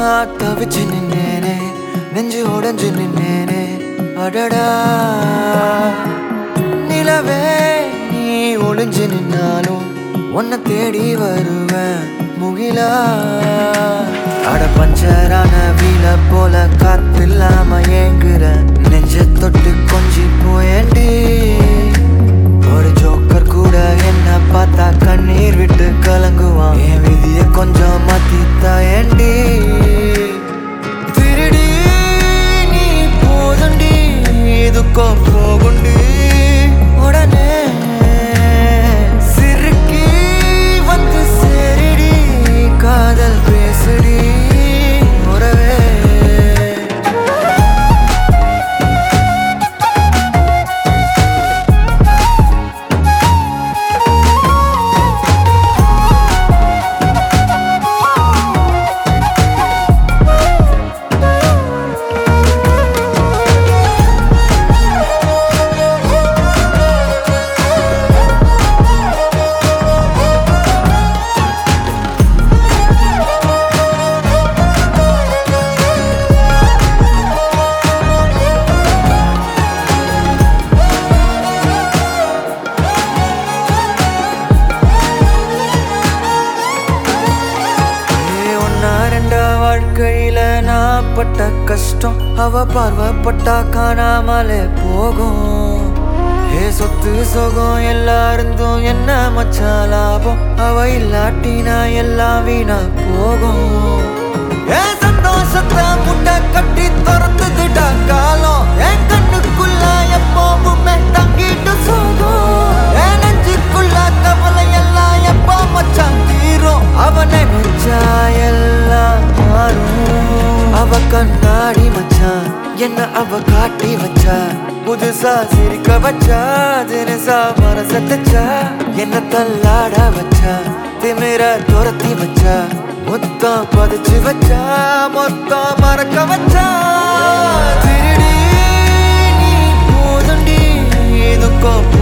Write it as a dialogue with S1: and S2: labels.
S1: தவிச்சு நின்னேனே நெஞ்சு உடைஞ்சு நின்னேனே அடடா நிலவே நீ ஒளிஞ்சு நின்னாலும் உன்னை தேடி வருவேன் முகிலா அட பஞ்சரான வீல போல காத்தில்லாம ஏங்குற நெஞ்ச தொட்டு கொஞ்சி போயேண்டி ஒரு ஜோக்கர் கூட என்ன பார்த்தா கண்ணீர் விட்டு கலங்குவான் என் விதிய கொஞ்சம் மாத்தி தாயண்டி திருடி நீ போதுண்டி இதுக்கோ போகுண்டி உடனே சிறுக்கி வந்து சேரிடி காதல் பேசுடி உறவே ஏ ஒன்னா ரெண்டா வாழ்க்கையில நான் பட்ட கஷ்டம் அவ பார்வைப்பட்டா காணாமலே போகும் ஏ சொத்து சொகம் எல்லாருந்தும் என்ன மச்சான் லாபம் அவ இல்லாட்டினா எல்லாம் வீணா போகும் ஏ சந்தோஷத்தை முட்டை கட்டி திறந்துதுடா காலம் என் கண்ணுக்குள்ள எப்பவுமே தங்கிட்டு சோகம் என் நெஞ்சுக்குள்ள கவலை எல்லாம் எப்போ மச்சான் தீரும் அவனை நினைச்சா எல்லாம் மாறும் அவ கண்ணாடி மச்சான் என்ன அவ காட்டி வச்சா புதுசா சிரிக்க வச்சா தினசா மனச தச்சா என்ன தள்ளாட வச்சா திமிர துரத்தி வச்சா மொத்தம் பதிச்சு வச்சா மொத்தம் மறக்க வச்சா திருடி நீ போதுண்டி இதுக்கும்